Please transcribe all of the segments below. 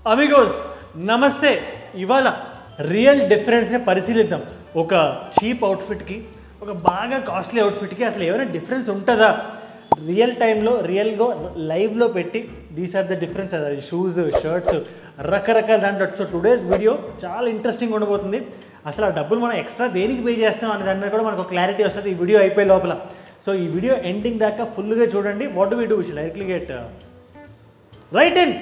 Amigos నమస్తే ఇవాళ real డిఫరెన్స్ని పరిశీలిద్దాం ఒక చీప్ అవుట్ఫిట్కి ఒక బాగా కాస్ట్లీ అవుట్ఫిట్కి అసలు ఏమైనా డిఫరెన్స్ ఉంటుందా రియల్ టైంలో రియల్గా లైవ్లో పెట్టి దీస్ ఆర్ ద డిఫరెన్స్ అది షూస్ షర్ట్స్ రకరకాల దాంట్లో సో టుడేస్ వీడియో చాలా ఇంట్రెస్టింగ్ ఉండబోతుంది అసలు ఆ డబ్బులు మనం ఎక్స్ట్రా దేనికి పే చేస్తాం అనే దాని మీద కూడా మనకు క్లారిటీ వస్తుంది ఈ వీడియో అయిపోయే లోపల సో ఈ వీడియో ఎండింగ్ దాకా ఫుల్గా చూడండి what do we do wish directly get right in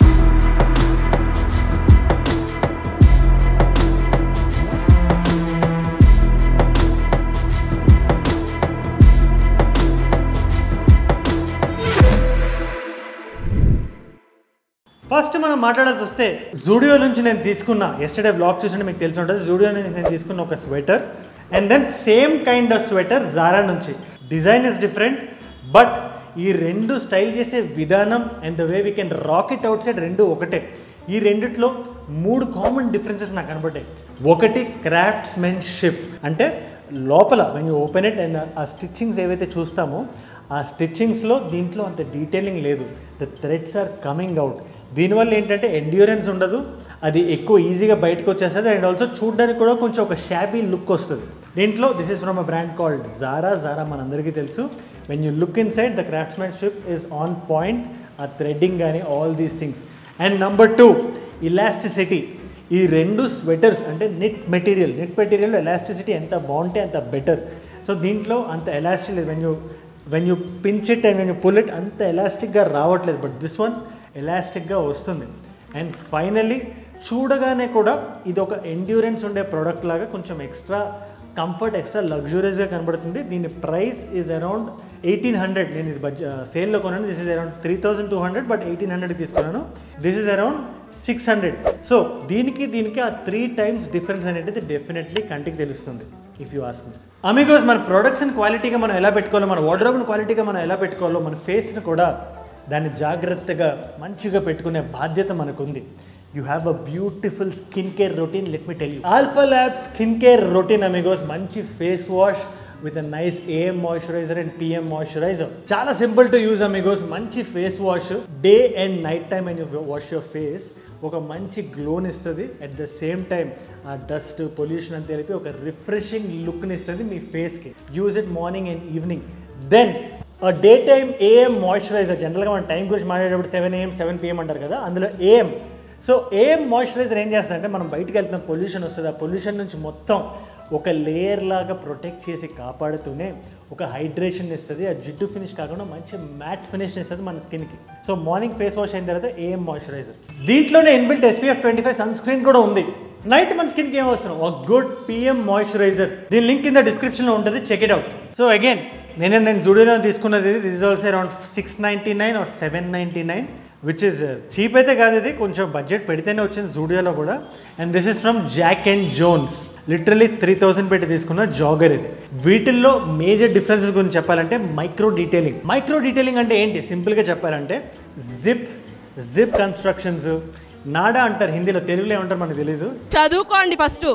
first మనం మాట్లాడాల్సి వస్తే జూడియో నుంచి నేను తీసుకున్న ఎస్టర్డే బ్లాగ్ చూసింటే మీకు తెలిసి ఉంటుంది జూడియో నుంచి నేను తీసుకున్న ఒక sweater and then same kind of sweater Zara నుంచి డిజైన్ ఇస్ డిఫరెంట్ బట్ ఈ రెండు స్టైల్ చేసే విధానం and the way we can rock it outside రెండు ఒకటే ఈ రెండిట్లో మూడు కామన్ డిఫరెన్సెస్ నాకు కనబడ్డాయి ఒకటి క్రాఫ్ట్స్మెన్షిప్ అంటే లోపల when you open it and ఆ స్టిచ్చింగ్స్ ఏవైతే చూస్తామో ఆ స్టిచ్చింగ్స్లో దీంట్లో అంత డీటెయిలింగ్ లేదు the threads are coming out దీనివల్ల ఏంటంటే ఎండ్యూరెన్స్ ఉండదు అది ఎక్కువ ఈజీగా బయటకు వచ్చేస్తుంది అండ్ ఆల్సో చూడడానికి కూడా కొంచెం ఒక షాబీ లుక్ వస్తుంది దీంట్లో this is from a brand called Zara Zara మనందరికీ తెలుసు when you look inside the craftsmanship is on point ఆ థ్రెడ్డింగ్ కానీ all these things and number two elasticity ఈ రెండు స్వెటర్స్ అంటే knit material knit material elasticity ఎంత బాగుంటే అంత బెటర్ సో దీంట్లో అంత ఎలాస్టిక్ లేదు when you when you pinch it and when you pull it అంత ఎలాస్టిక్గా రావట్లేదు బట్ దిస్ వన్ ఎలాస్టిక్గా వస్తుంది అండ్ ఫైనల్లీ చూడగానే కూడా ఇది ఒక ఎండ్యూరెన్స్ ఉండే ప్రోడక్ట్ లాగా కొంచెం ఎక్స్ట్రా కంఫర్ట్ ఎక్స్ట్రా లగ్జూరియస్గా కనబడుతుంది దీని price is around eighteen hundred నేను ఇది బడ్జె సేల్లో కొన్నాను this is around three thousand two hundred but eighteen hundred తీసుకున్నాను this is around six hundred so దీనికి దీనికి ఆ త్రీ టైమ్స్ డిఫరెన్స్ అనేది డెఫినెట్లీ కంటికి తెలుస్తుంది if you ask me amigos మన ప్రొడక్ట్స్ని క్వాలిటీగా మనం ఎలా పెట్టుకోవాలో మన వార్డ్రోబ్ని క్వాలిటీగా మనం ఎలా పెట్టుకోవాలో మన ఫేస్ని కూడా దాన్ని జాగ్రత్తగా మంచిగా పెట్టుకునే బాధ్యత మనకుంది you have a beautiful skin care routine let me tell you Alpha lab skin care routine amigos మంచి face wash with a nice AM moisturiser and PM moisturiser చాలా సింపుల్ టు యూజ్ అమిగోస్ మంచి face wash day and night time and you wash your face ఒక మంచి గ్లోని ఇస్తుంది at the same time ఆ dust pollution అని తెలిపి ఒక రిఫ్రెషింగ్ లుక్ని ఇస్తుంది మీ ఫేస్కి use it morning and evening then day time AM moisturiser జనరల్గా మన టైం గురించి మాట్లాడేటప్పుడు సెవెన్ ఏఎం సెవెన్ పిఎం అంటారు కదా అందులో ఏఎం సో ఏఎం మాయిశ్చరైజర్ ఏం చేస్తుందంటే మనం బయటికి వెళ్తున్న పొల్యూషన్ వస్తుంది ఆ పొల్యూషన్ నుంచి మొత్తం ఒక లేయర్ లాగా ప్రొటెక్ట్ చేసి కాపాడుతూనే ఒక హైడ్రేషన్ ఇస్తుంది ఆ జిడ్డు ఫినిష్ కాకుండా మంచి మ్యాట్ ఫినిష్ ఇస్తుంది మన స్కిన్కి సో మార్నింగ్ ఫేస్ వాష్ అయిన తర్వాత ఏఎం మాయిశ్చరైజర్ దీంట్లోనే inbuilt SPF twenty five sunscreen కూడా ఉంది నైట్ మన స్కిన్కి ఏం అవసరం ఒక గుడ్ పిఎం మాయిశ్చరైజర్ దీని లింక్ కింద డిస్క్రిప్షన్లో ఉంటుంది check it out so again నేను నేను జూడియోలో తీసుకున్నది this is also around six ninety nine or seven ninety nine which is cheap అయితే కాదు ఇది కొంచెం బడ్జెట్ పెడితేనే వచ్చింది జూడియోలో కూడా and this is from Jack and Jones literally three thousand పెట్టి తీసుకున్న జాగర్ ఇది వీటిల్లో మేజర్ డిఫరెన్సెస్ గురించి చెప్పాలంటే మైక్రో డీటెయిలింగ్ మైక్రో డీటెయిలింగ్ అంటే ఏంటి సింపుల్గా చెప్పాలంటే జిప్ జిప్ కన్స్ట్రక్షన్స్ నాడా అంటారు హిందీలో తెలుగులో ఏమంటారు మనకు తెలీదు చదువుకోండి ఫస్ట్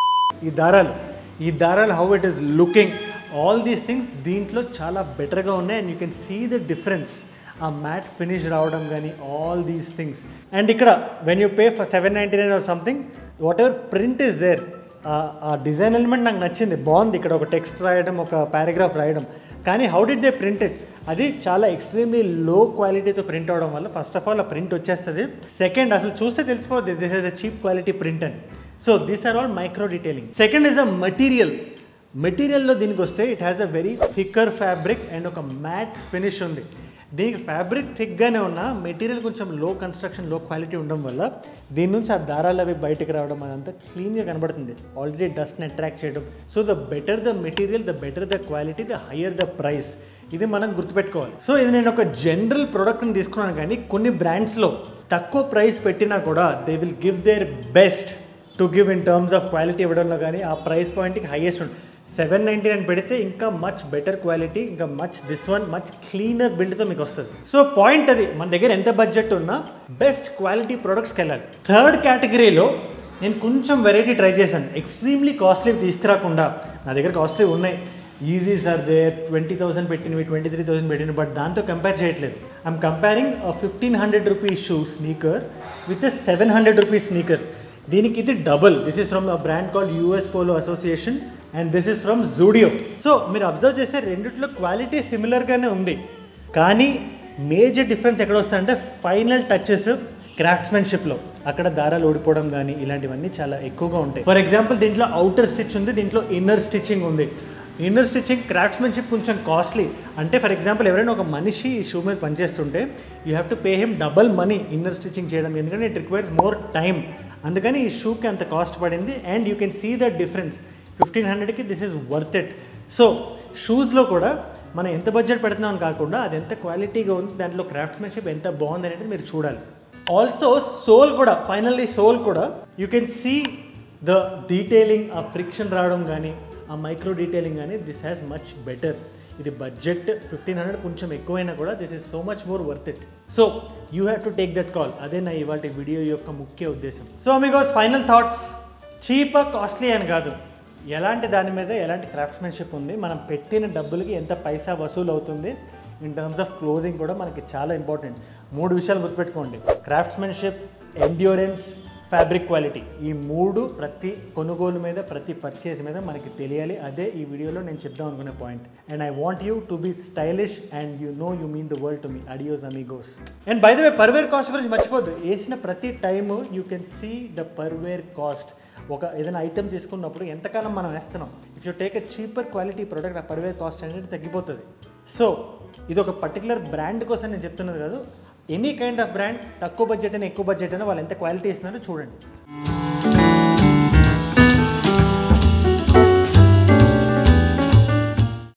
ఈ దారాలు ఈ దారాలు how it is looking all these things దీంట్లో చాలా బెటర్గా ఉన్నాయి and you can see the difference ఆ మ్యాట్ ఫినిష్ రావడం కానీ ఆల్ దీస్ థింగ్స్ అండ్ ఇక్కడ when you pay for seven ninety nine or something whatever print is there ఆ design element నాకు నచ్చింది బాగుంది ఇక్కడ ఒక టెక్స్ట్ రాయడం ఒక పారాగ్రాఫ్ రాయడం కానీ హౌ డిడ్ దే ప్రింటెడ్ అది చాలా ఎక్స్ట్రీమ్లీ లో క్వాలిటీతో ప్రింట్ అవడం వల్ల ఫస్ట్ ఆఫ్ ఆల్ ఆ ప్రింట్ వచ్చేస్తుంది సెకండ్ అసలు చూస్తే తెలిసిపోద్ది this is a cheap quality print అని so these are all micro detailing second is a material మెటీరియల్లో దీనికి వస్తే it has a very thicker fabric and ఒక మ్యాట్ ఫినిష్ ఉంది దీనికి ఫ్యాబ్రిక్ థిక్గానే ఉన్న మెటీరియల్ కొంచెం లో కన్స్ట్రక్షన్ లో క్వాలిటీ ఉండడం వల్ల దీని నుంచి ఆ దారాలు అవి బయటకు రావడం అదంతా క్లీన్గా కనబడుతుంది ఆల్రెడీ డస్ట్ని అట్రాక్ట్ చేయడం so the better the material the better the quality the higher the price ఇది మనం గుర్తుపెట్టుకోవాలి సో ఇది నేను ఒక జనరల్ ప్రోడక్ట్ని తీసుకున్నాను కానీ కొన్ని బ్రాండ్స్లో తక్కువ ప్రైస్ పెట్టినా కూడా they will give their best to give in terms of quality ఇవ్వడంలో కానీ ఆ ప్రైస్ పాయింట్కి హైయెస్ట్ ఉంటుంది సెవెన్ నైంటీ నైన్ పెడితే ఇంకా మచ్ బెటర్ క్వాలిటీ ఇంకా much this one much cleaner బిల్డ్తో మీకు వస్తుంది సో పాయింట్ అది మన దగ్గర ఎంత బడ్జెట్ ఉన్నా బెస్ట్ క్వాలిటీ ప్రొడక్ట్స్కి వెళ్ళాలి థర్డ్ కేటగిరీలో నేను కొంచెం వెరైటీ ట్రై చేశాను ఎక్స్ట్రీమ్లీ కాస్ట్లీ తీసుకురాకుండా నా దగ్గర కాస్ట్లీ ఉన్నాయి easy sir they twenty thousand పెట్టినవి ట్వంటీ త్రీ థౌసండ్ పెట్టినవి బట్ దాంతో కంపేర్ చేయట్లేదు I'm comparing fifteen hundred rupees shoe sneaker with seven hundred rupees sneaker దీనికి ఇది double this is from a brand called US Polo Association and this is from Zudio so మీరు observe చేస్తే రెండిట్లో quality సిమిలర్గానే ఉంది కానీ major difference ఎక్కడ వస్తుందంటే final touches క్రాఫ్ట్స్మెన్షిప్లో అక్కడ దారాలు ఓడిపోవడం కానీ ఇలాంటివన్నీ చాలా ఎక్కువగా ఉంటాయి ఫర్ ఎగ్జాంపుల్ దీంట్లో అవుటర్ స్టిచ్ ఉంది దీంట్లో ఇన్నర్ స్టిచ్చింగ్ ఉంది ఇన్నర్ స్టిచ్చింగ్ క్రాఫ్ట్స్మెన్షిప్ కొంచెం కాస్ట్లీ అంటే ఫర్ ఎగ్జాంపుల్ ఎవరైనా ఒక మనిషి ఈ షూ మీద పనిచేస్తుంటే you have to pay him double money inner stitching చేయడం ఎందుకంటే ఇట్ రిక్వైర్స్ మోర్ టైం అందుకని ఈ షూకి అంత కాస్ట్ పడింది and you can see the difference fifteen హండ్రెడ్కి this is worth it so షూస్లో కూడా మనం ఎంత బడ్జెట్ పెడుతున్నాం కాకుండా అది ఎంత క్వాలిటీగా ఉంది దాంట్లో క్రాఫ్ట్మెన్షిప్ ఎంత బాగుంది అనేది మీరు చూడాలి ఆల్సో సోల్ కూడా ఫైనల్లీ సోల్ కూడా you can see the detailing ఆ ఫ్రిక్షన్ రావడం కానీ ఆ మైక్రో డీటెయిలింగ్ కానీ దిస్ హ్యాస్ మచ్ బెటర్ ఇది బడ్జెట్ ఫిఫ్టీన్ హండ్రెడ్ కొంచెం ఎక్కువైనా కూడా this is so much more worth it so you have to take that call అదే నా ఇవాళ వీడియో యొక్క ముఖ్య ఉద్దేశం సో మీకోస్ ఫైనల్ థాట్స్ చీప్ కాస్ట్లీ అని కాదు ఎలాంటి దాని మీద ఎలాంటి క్రాఫ్ట్స్మెన్షిప్ ఉంది మనం పెట్టిన డబ్బులకి ఎంత పైసా వసూలు అవుతుంది ఇన్ టర్మ్స్ ఆఫ్ క్లోదింగ్ కూడా మనకి చాలా ఇంపార్టెంట్ మూడు విషయాలు గుర్తుపెట్టుకోండి క్రాఫ్ట్స్మెన్షిప్ ఎండ్యూరెన్స్ ఫ్యాబ్రిక్ క్వాలిటీ ఈ మూడు ప్రతి కొనుగోలు మీద ప్రతి పర్చేస్ మీద మనకి తెలియాలి అదే ఈ వీడియోలో నేను చెప్దాం అనుకునే point and I want you to be stylish and you know you mean the world to me అడియోస్ అమీగోస్ and by the way per wear cost గురించి మర్చిపోద్దు వేసిన ప్రతి time you can see the per wear cost ఒక ఏదైనా ఐటెం తీసుకున్నప్పుడు ఎంతకాలం మనం వేస్తున్నాం if you take a cheaper quality product ఆ పర్వేర్ కాస్ట్ అనేది తగ్గిపోతుంది సో ఇది ఒక పర్టికులర్ బ్రాండ్ కోసం నేను చెప్తున్నది కాదు ఎనీ కైండ్ ఆఫ్ బ్రాండ్ తక్కువ బడ్జెట్ అయినా ఎక్కువ బడ్జెట్ అయినా వాళ్ళు ఎంత క్వాలిటీ ఇస్తున్నారో చూడండి